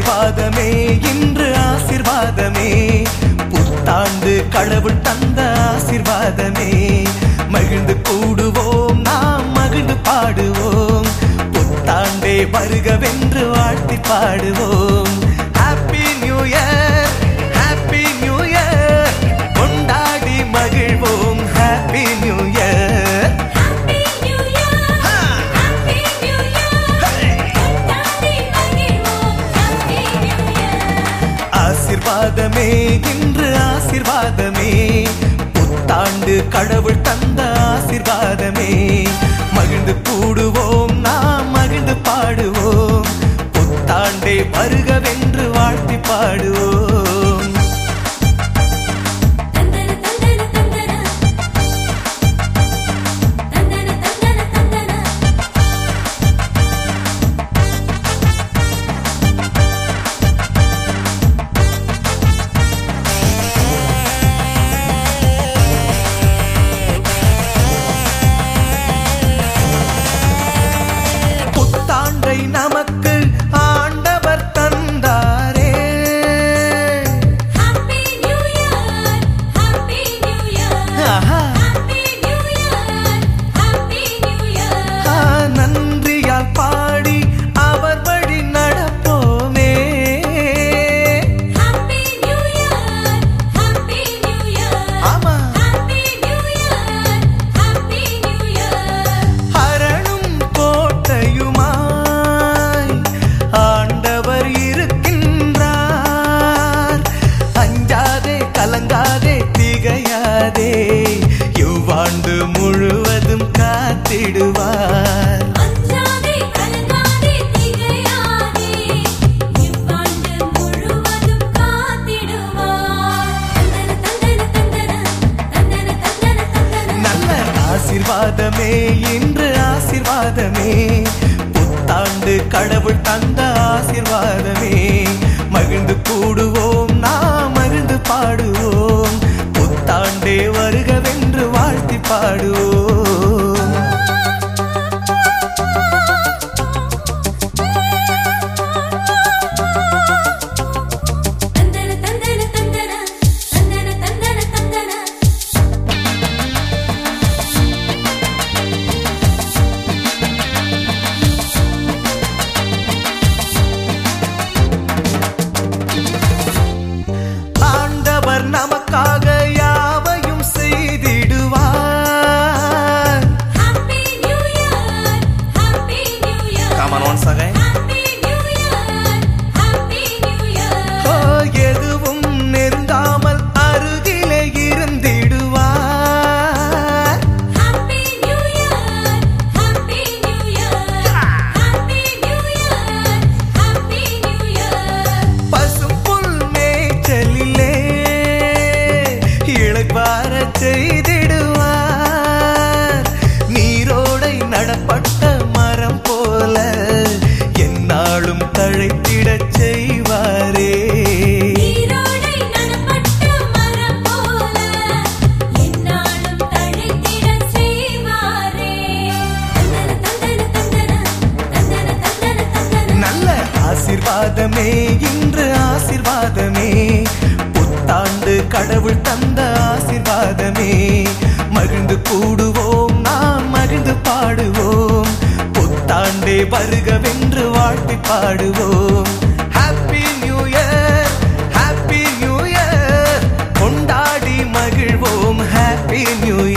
ஆசிர்வாதமே இன்று ஆசிர்வாதமே புத்தாண்டு கடவுள் தந்த ஆசிர்வாதமே மகிழ்ந்து கூடுவோம் நாம் மகிழ்ந்து பாடுவோம் புத்தாண்டே வருகவென்று வாழ்த்தி பாடுவோம் happy new year happy new year கொண்டாடி மகிழ்வோம் happy new year happy new year happy new year கொண்டாடி மகிழ்வோம் ஹாப்பி நியூ இயர் ஆசிர்வாதமே இன்று ஆசிர்வாதமே புத்தாண்டு கடவுள் தந்த ஆசிர்வாதமே மகிழ்ந்து கூடுவோம் நாம் மகிழ்ந்து பாடுவோம் புத்தாண்டே வருகவென்று வாழ்த்தி பாடுவோம் தந்தன தந்தன தந்தன தந்தன தந்தன தந்தன புத்தாண்டை நமக்கு ஆண்டவர் தந்தாரே happy new year happy new year ஆஹா. Happy new year happy new year ஆ, நன்றியால் பாடி அவர் வழி நடப்போமே happy new year happy new year ஆமா happy new year happy new year அரணும் கோட்டையுமாய் ஆண்டவர் இருக்கின்றார் அஞ்சாதே கலங்காதே திகையாதே இவ்வாண்டு முழுவதும் காத்திடுவார் அஞ்சாதே கலங்காதே திகையாதே இவ்வாண்டு முழுவதும் காத்திடுவார் தந்தன தந்தன தந்தன தந்தன தந்தன தந்தன நல்ல ஆசிர்வாதமே இன்று ஆசிர்வாதமே புத்தாண்டு கடவுள் தந்த ஆசிர்வாதமே மகிழ்ந்து கூடுவோம் நாம் மகிழ்ந்து பாடுவோம் புத்தாண்டே வருகவென்று வாழ்த்தி பாடுவோம் தந்தன தந்தன தந்தன தந்தன தந்தன தந்தன ஆண்டவர் நமக்காக யாவையும் செய்திடுவார் happy new year happy new year Come on, once again. Happy new year happy new year ஓ, எதுவும் நெருங்காமல் அருகிலே இருந்திடுவார் happy new year happy new year happy new year happy new year பசும்புல் மேய்ச்சலிலே இளைப்பார செய்திடுவார் நீரோடை நடப்பட்ட மரம் போல என்னாலும் தழைத்திடச் செய்வாரே நீரோடை நடப்பட்ட மரம் போல என்னாலும் தழைத்திடச் செய்வாரே தந்தன தந்தன தந்தன தந்தன தந்தன தந்தன நல்ல ஆசிர்வாதமே இன்று ஆசிர்வாதமே புத்தாண்டு கடவுள் தந்த ஆசிர்வாதமே மகிழ்ந்து கூடுவோம் நாம் மகிழ்ந்து பாடுவோம் புத்தாண்டே வருகவென்று வாழ்த்தி பாடுவோம் happy new year happy new year கொண்டாடி மகிழ்வோம் ஹாப்பி நியூ